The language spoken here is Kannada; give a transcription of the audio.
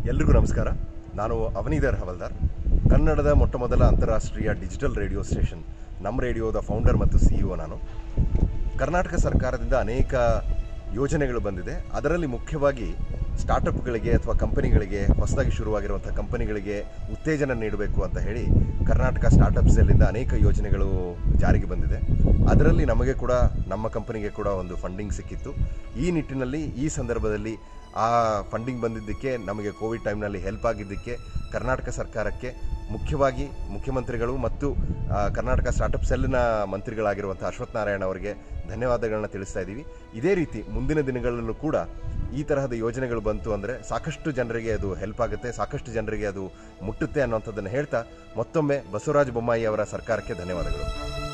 ಎಲ್ರಿಗೂ ನಮಸ್ಕಾರ ನಾನು ಅವನಿಧರ್ ಹವಲ್ದಾರ್ ಕನ್ನಡದ ಮೊಟ್ಟ ಮೊದಲ ಅಂತಾರಾಷ್ಟ್ರೀಯ ಡಿಜಿಟಲ್ ರೇಡಿಯೋ ಸ್ಟೇಷನ್ ನಮ್ಮ ರೇಡಿಯೋದ ಫೌಂಡರ್ ಮತ್ತು ಸಿ ನಾನು ಕರ್ನಾಟಕ ಸರ್ಕಾರದಿಂದ ಅನೇಕ ಯೋಜನೆಗಳು ಬಂದಿದೆ ಅದರಲ್ಲಿ ಮುಖ್ಯವಾಗಿ ಸ್ಟಾರ್ಟಪ್ಗಳಿಗೆ ಅಥವಾ ಕಂಪನಿಗಳಿಗೆ ಹೊಸದಾಗಿ ಶುರುವಾಗಿರುವಂಥ ಕಂಪನಿಗಳಿಗೆ ಉತ್ತೇಜನ ನೀಡಬೇಕು ಅಂತ ಹೇಳಿ ಕರ್ನಾಟಕ ಸ್ಟಾರ್ಟಪ್ ಸೆಲ್ಲಿಂದ ಅನೇಕ ಯೋಜನೆಗಳು ಜಾರಿಗೆ ಬಂದಿದೆ ಅದರಲ್ಲಿ ನಮಗೆ ಕೂಡ ನಮ್ಮ ಕಂಪನಿಗೆ ಕೂಡ ಒಂದು ಫಂಡಿಂಗ್ ಸಿಕ್ಕಿತ್ತು ಈ ನಿಟ್ಟಿನಲ್ಲಿ ಈ ಸಂದರ್ಭದಲ್ಲಿ ಆ ಫಂಡಿಂಗ್ ಬಂದಿದ್ದಕ್ಕೆ ನಮಗೆ ಕೋವಿಡ್ ಟೈಮ್ನಲ್ಲಿ ಹೆಲ್ಪ್ ಆಗಿದ್ದಕ್ಕೆ ಕರ್ನಾಟಕ ಸರ್ಕಾರಕ್ಕೆ ಮುಖ್ಯವಾಗಿ ಮುಖ್ಯಮಂತ್ರಿಗಳು ಮತ್ತು ಆ, ಕರ್ನಾಟಕ ಸ್ಟಾರ್ಟಪ್ ಸೆಲ್ನ ಮಂತ್ರಿಗಳಾಗಿರುವಂಥ ಅಶ್ವಥ್ ನಾರಾಯಣ ಅವರಿಗೆ ಧನ್ಯವಾದಗಳನ್ನ ತಿಳಿಸ್ತಾ ಇದ್ದೀವಿ ಇದೇ ರೀತಿ ಮುಂದಿನ ದಿನಗಳಲ್ಲೂ ಕೂಡ ಈ ತರಹದ ಯೋಜನೆಗಳು ಬಂತು ಅಂದರೆ ಸಾಕಷ್ಟು ಜನರಿಗೆ ಅದು ಹೆಲ್ಪ್ ಆಗುತ್ತೆ ಸಾಕಷ್ಟು ಜನರಿಗೆ ಅದು ಮುಟ್ಟುತ್ತೆ ಅನ್ನೋಂಥದ್ದನ್ನು ಹೇಳ್ತಾ ಮತ್ತೊಮ್ಮೆ ಬಸವರಾಜ ಬೊಮ್ಮಾಯಿ ಅವರ ಸರ್ಕಾರಕ್ಕೆ ಧನ್ಯವಾದಗಳು